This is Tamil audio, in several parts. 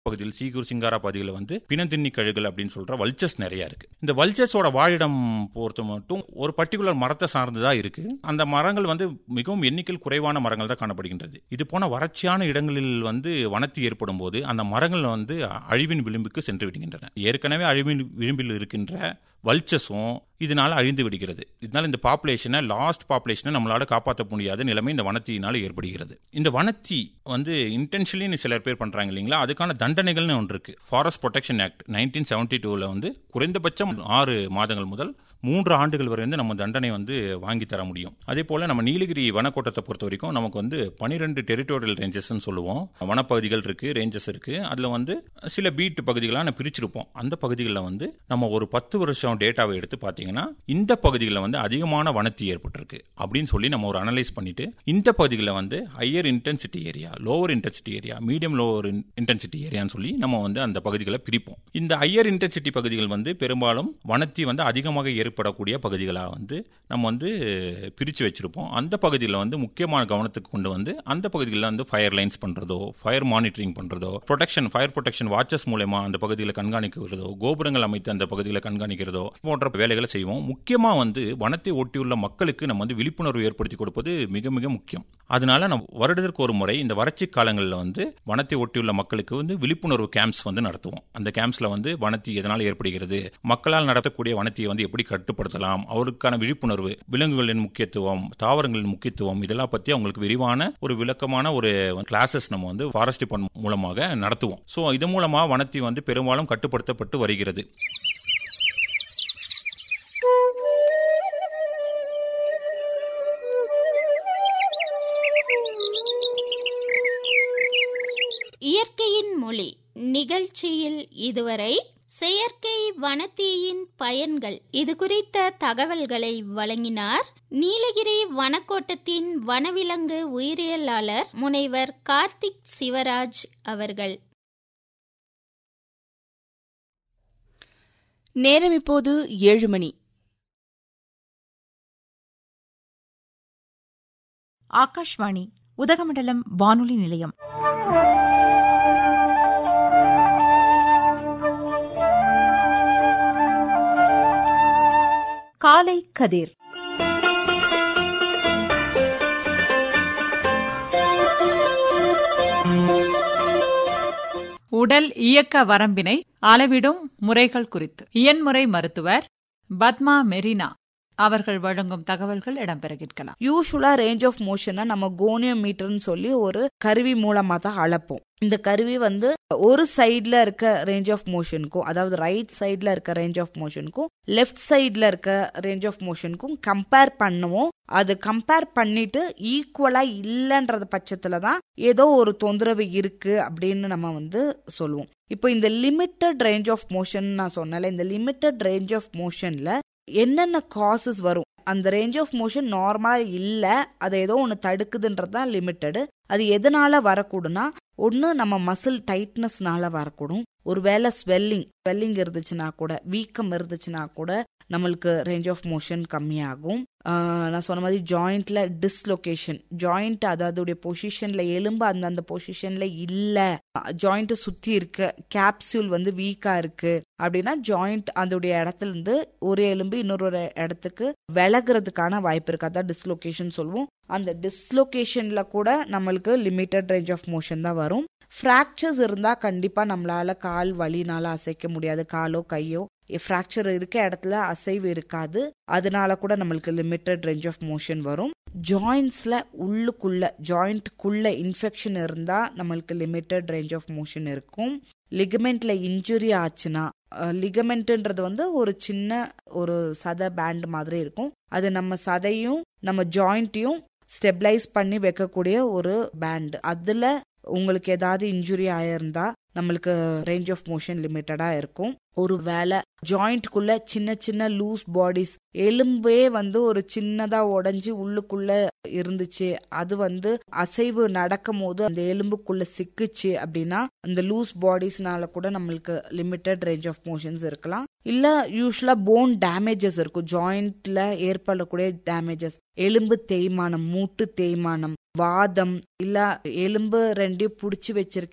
பகுதியில் சீகூர் சிங்காரா பகுதியில் வந்து பிணந்தின்னி கழுகுகள் அப்படின்னு சொல்ற வல்ச்சஸ் நிறைய இருக்கு இந்த வல்ச்சஸோட வாழிடம் பொறுத்த மட்டும் ஒரு பர்டிகுலர் மரத்தை சார்ந்துதான் இருக்கு அந்த மரங்கள் வந்து மிகவும் எண்ணிக்கையில் குறைவான மரங்கள் தான் காணப்படுகின்றது இது போன வறட்சியான இடங்களில் வந்து வனத்தி ஏற்படும் போது அந்த மரங்கள் வந்து அழிவின் விளிம்புக்கு சென்று விடுகின்றன ஏற்கனவே அழிவின் விளிம்பில் இருக்கின்ற வல்ச்சஸும் இதனால அழிந்து விடுகிறது இதனால இந்த பாப்புலேஷனை லாஸ்ட் பாப்புலேஷனை நம்மளால காப்பாற்ற முடியாத நிலைமை இந்த வனத்தியினால ஏற்படுகிறது இந்த வனத்தி வந்து இன்டென்ஷனலி சிலர் பேர் பண்றாங்க இல்லைங்களா அதுக்கான தண்டனைகள்னு ஒன்று இருக்கு forest protection act nineteen seventy டூவில் வந்து குறைந்தபட்சம் ஆறு மாதங்கள் முதல் மூன்று ஆண்டுகள் வரை வந்து நம்ம தண்டனை வந்து வாங்கி தர முடியும் அதே போல நம்ம நீலகிரி வனக்கோட்டத்தை பொறுத்த வரைக்கும் நமக்கு வந்து பனிரெண்டு டெரிட்டோரியல் ரேஞ்சஸ்ன்னு சொல்லுவோம் வனப்பகுதிகள் இருக்கு ரேஞ்சஸ் இருக்கு அதுல வந்து சில பீட் பகுதிகளாக நம்ம பிரிச்சிருப்போம் அந்த பகுதிகளில் வந்து நம்ம ஒரு பத்து வருஷம் டேட்டாவை எடுத்து பார்த்தீங்கன்னா இந்த பகுதிகளில் வந்து அதிகமான வனத்தி ஏற்பட்டிருக்கு அப்படின்னு சொல்லி நம்ம ஒரு அனலைஸ் பண்ணிட்டு இந்த பகுதிகளில் வந்து higher intensity area lower intensity area medium lower intensity ஏரியான்னு சொல்லி நம்ம வந்து அந்த பகுதிகளை பிரிப்போம் இந்த ஹையர் இன்டென்சிட்டி பகுதிகள் வந்து பெரும்பாலும் வனத்தி வந்து அதிகமாக ஏற்படக்கூடிய பகுதிகளாக வந்து நம்ம வந்து பிரித்து வச்சிருப்போம் அந்த பகுதியில் வந்து முக்கியமான கவனத்துக்கு கொண்டு வந்து அந்த பகுதிகளில் வந்து ஃபயர் லைன்ஸ் பண்ணுறதோ ஃபயர் மானிட்டரிங் பண்ணுறதோ ப்ரொடெக்ஷன் ஃபயர் ப்ரொடெக்ஷன் வாட்சஸ் மூலயமா அந்த பகுதியில் கண்காணிக்கிறதோ கோபுரங்கள் அமைத்து அந்த பகுதியில் கண்காணிக்கிறதோ போன்ற வேலைகளை செய்வோம் முக்கியமாக வந்து வனத்தை ஒட்டியுள்ள மக்களுக்கு நம்ம வந்து விழிப்புணர்வு ஏற்படுத்தி கொடுப்பது மிக மிக முக்கியம் அதனால நம்ம வருடத்திற்கு ஒரு முறை இந்த வறட்சி காலங்களில் வந்து வனத்தை ஒட்டியுள்ள மக்களுக்கு வந்து விழிப்புணர்வு கேம்ப்ஸ் வந்து நடத்துவோம் அந்த கேம்ப்ஸ்ல வந்து வனத்தி எதனால் ஏற்படுகிறது மக்களால் நடத்தக்கூடிய வனத்தியை வந்து எப்படி கட்டுப்படுத்தலாம் அவருக்கான விழிப்புணர்வு விலங்குகளின் முக்கியத்துவம் தாவரங்களின் முக்கியத்துவம் இதெல்லாம் பத்தி அவங்களுக்கு விரிவான ஒரு விளக்கமான ஒரு கிளாஸஸ் நம்ம வந்து ஃபாரஸ்ட் டிபார்ட்மெண்ட் மூலமாக நடத்துவோம் ஸோ இது மூலமா வனத்தி வந்து பெரும்பாலும் கட்டுப்படுத்தப்பட்டு வருகிறது இயற்கையின் மொழி நிகழ்ச்சியில் இதுவரை செயற்கை வனத்தீயின் பயன்கள் இது குறித்த தகவல்களை வழங்கினார் நீலகிரி வனக்கோட்டத்தின் வனவிலங்கு உயிரியலாளர் முனைவர் கார்த்திக் சிவராஜ் அவர்கள் நேரம் இப்போது ஏழு மணி ஆகாஷ்வாணி உதகமண்டலம் வானொலி நிலையம் காலை கதிர் உடல் இயக்க வரம்பினை அளவிடும் முறைகள் குறித்து இயன்முறை மருத்துவர் பத்மா மெரினா அவர்கள் வழங்கும் தகவல்கள் இடம்பெற கேட்கலாம் யூஸ்வலா ரேஞ்ச் ஆஃப் மோஷனை நம்ம கோனியம் மீட்டர்னு சொல்லி ஒரு கருவி மூலமா தான் அளப்போம் இந்த கருவி வந்து ஒரு சைட்ல இருக்க ரேஞ்ச் ஆஃப் மோஷனுக்கும் அதாவது ரைட் சைட்ல இருக்க ரேஞ்ச் ஆஃப் மோஷனுக்கும் லெஃப்ட் சைட்ல இருக்க ரேஞ்ச் ஆஃப் மோஷனுக்கும் கம்பேர் பண்ணுவோம் அது கம்பேர் பண்ணிட்டு ஈக்குவலா இல்லைன்றது பட்சத்துல தான் ஏதோ ஒரு தொந்தரவு இருக்கு அப்படின்னு நம்ம வந்து சொல்லுவோம் இப்போ இந்த லிமிட்டட் ரேஞ்ச் ஆஃப் மோஷன் நான் சொன்னல இந்த லிமிட்டட் ரேஞ்ச் ஆஃப் மோஷன்ல என்னென்ன காசஸ் வரும் அந்த ரேஞ்ச் ஆஃப் மோஷன் நார்மலா இல்ல அதை ஏதோ ஒன்று தடுக்குதுன்றது தான் லிமிட்டடு அது எதனால வரக்கூடும்னா ஒன்று நம்ம மசில் டைட்னஸ்னால வரக்கூடும் ஒருவேளை ஸ்வெல்லிங் ஸ்வெல்லிங் இருந்துச்சுன்னா கூட வீக்கம் இருந்துச்சுன்னா கூட நம்மளுக்கு ரேஞ்ச் ஆஃப் மோஷன் கம்மியாகும் நான் சொன்ன மாதிரி ஜாயிண்ட்ல டிஸ்லொகேஷன் ஜாயிண்ட் அதாவது பொசிஷன்ல எலும்பு அந்த அந்த பொசிஷன்ல இல்ல ஜாயிண்ட் சுத்தி இருக்க கேப்சூல் வந்து வீக்கா இருக்கு அப்படின்னா ஜாயிண்ட் அதோடைய இடத்துல இருந்து ஒரு எலும்பு இன்னொரு இடத்துக்கு விலகிறதுக்கான வாய்ப்பு இருக்கு அதான் டிஸ்லொகேஷன் சொல்லுவோம் அந்த டிஸ்லொகேஷன்ல கூட நம்மளுக்கு லிமிட்டட் ரேஞ்ச் ஆஃப் மோஷன் தான் வரும் ஃப்ராக்சர்ஸ் இருந்தா கண்டிப்பா நம்மளால கால் வலினால அசைக்க முடியாது காலோ கையோ ஃப்ராக்சர் இருக்க இடத்துல அசைவு இருக்காது அதனால கூட நம்மளுக்கு லிமிட்டட் ரேஞ்ச் ஆஃப் மோஷன் வரும் ஜாயின்ஸ்ல உள்ளுக்குள்ள ஜாயிண்ட்குள்ள இன்ஃபெக்ஷன் இருந்தா நம்மளுக்கு லிமிட்டட் ரேஞ்ச் ஆஃப் மோஷன் இருக்கும் லிகமெண்ட்ல இன்ஜுரி ஆச்சுன்னா லிகமெண்ட்ன்றது வந்து ஒரு சின்ன ஒரு சத பேண்ட் மாதிரி இருக்கும் அது நம்ம சதையும் நம்ம ஜாயிண்ட்டையும் ஸ்டெபிளைஸ் பண்ணி வைக்கக்கூடிய ஒரு பேண்ட் அதுல உங்களுக்கு ஏதாவது இன்ஜுரி ஆயிருந்தா நம்மளுக்கு ரேஞ்ச் ஆஃப் மோஷன் லிமிட்டடா இருக்கும் ஒரு வேலை ஜாயிண்ட்குள்ள சின்ன சின்ன லூஸ் பாடிஸ் எலும்பே வந்து ஒரு சின்னதா உடஞ்சி உள்ளுக்குள்ள இருந்துச்சு அது வந்து அசைவு நடக்கும் போது அந்த எலும்புக்குள்ள சிக்குச்சு அப்படின்னா அந்த லூஸ் பாடிஸ்னால கூட நம்மளுக்கு லிமிட்டட் ரேஞ்ச் ஆஃப் மோஷன்ஸ் இருக்கலாம் இல்ல யூஸ்வலா போன் டேமேஜஸ் இருக்கும் ஜாயிண்ட்ல ஏற்படக்கூடிய டேமேஜஸ் எலும்பு தேய்மானம் மூட்டு தேய்மானம் வாதம் இல்ல எலும்பு ரெண்டையும் புடிச்சு வச்சிருக்க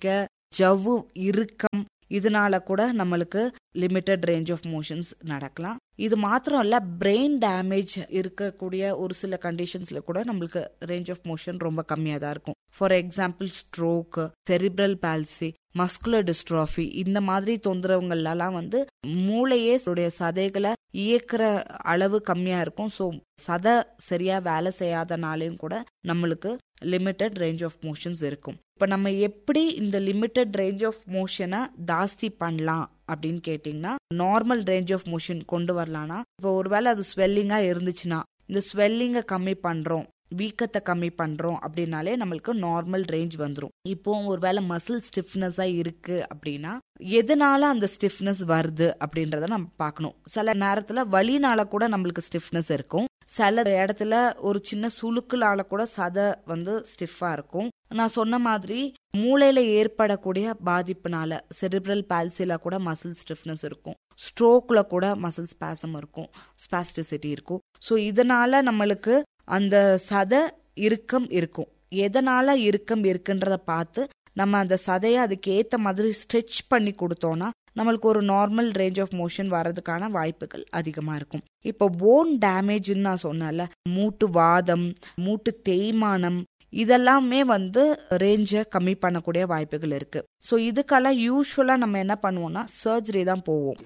ஜவ்வு இறுக்கம் இதனால கூட நம்மளுக்கு லிமிட்டட் ரேஞ்ச் ஆஃப் மோஷன்ஸ் நடக்கலாம் இது மாத்திரம் இல்ல பிரெயின் டேமேஜ் இருக்கக்கூடிய ஒரு சில கண்டிஷன்ஸ்ல கூட நம்மளுக்கு ரேஞ்ச் ஆஃப் மோஷன் ரொம்ப கம்மியா தான் இருக்கும் for example stroke cerebral palsy muscular dystrophy இந்த மாதிரி தொந்தரவுகள்லாம் வந்து மூளையே உடைய சதைகளை இயக்குற அளவு கம்மியா இருக்கும் ஸோ சதை சரியா வேலை செய்யாதனாலையும் கூட நம்மளுக்கு லிமிட்டட் ரேஞ்ச் ஆஃப் மோஷன்ஸ் இருக்கும் இப்போ நம்ம எப்படி இந்த லிமிட்டட் ரேஞ்ச் ஆஃப் மோஷனை ஜாஸ்தி பண்ணலாம் அப்படின்னு கேட்டிங்கன்னா நார்மல் ரேஞ்ச் ஆஃப் மோஷன் கொண்டு வரலாம்னா இப்போ ஒருவேளை அது ஸ்வெல்லிங்கா இருந்துச்சுன்னா இந்த ஸ்வெல்லிங்கை கம்மி பண்றோம் வீக்கத்தை கம்மி பண்றோம் அப்படின்னாலே நம்மளுக்கு நார்மல் ரேஞ்ச் வந்துடும் இப்போ ஒருவேளை மசில் ஸ்டிஃப்னஸா இருக்கு அப்படின்னா எதனால அந்த ஸ்டிஃப்னஸ் வருது அப்படின்றத நம்ம பார்க்கணும் சில நேரத்துல வலினால கூட நம்மளுக்கு ஸ்டிஃப்னஸ் இருக்கும் சில இடத்துல ஒரு சின்ன சுளுக்குலால கூட சதை வந்து ஸ்டிஃபா இருக்கும் நான் சொன்ன மாதிரி மூளையில ஏற்படக்கூடிய பாதிப்புனால செரிப்ரல் பால்சில கூட மசில் ஸ்டிஃப்னஸ் இருக்கும் ஸ்ட்ரோக்ல கூட மசில் ஸ்பாசம் இருக்கும் ஸ்பாஸ்டிசிட்டி இருக்கும் ஸோ இதனால நம்மளுக்கு அந்த சதை இறுக்கம் இருக்கும் எதனால இறுக்கம் இருக்குன்றத பார்த்து நம்ம அந்த சதையை அதுக்கு ஏத்த மாதிரி ஸ்ட்ரெச் பண்ணி கொடுத்தோம்னா நம்மளுக்கு ஒரு நார்மல் ரேஞ்ச் ஆஃப் மோஷன் வர்றதுக்கான வாய்ப்புகள் அதிகமா இருக்கும் இப்போ போன் டேமேஜ்னு நான் சொன்னேன்ல மூட்டு வாதம் மூட்டு தேய்மானம் இதெல்லாமே வந்து ரேஞ்சை கம்மி பண்ணக்கூடிய வாய்ப்புகள் இருக்கு ஸோ இதுக்கெல்லாம் யூஸ்வலா நம்ம என்ன பண்ணுவோம்னா சர்ஜரி தான் போவோம்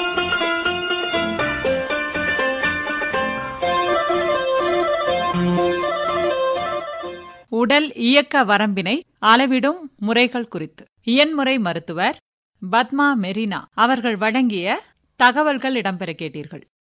உடல் இயக்க வரம்பினை அளவிடும் முறைகள் குறித்து இயன்முறை மருத்துவர் பத்மா மெரினா அவர்கள் வழங்கிய தகவல்கள் இடம்பெற கேட்டீர்கள்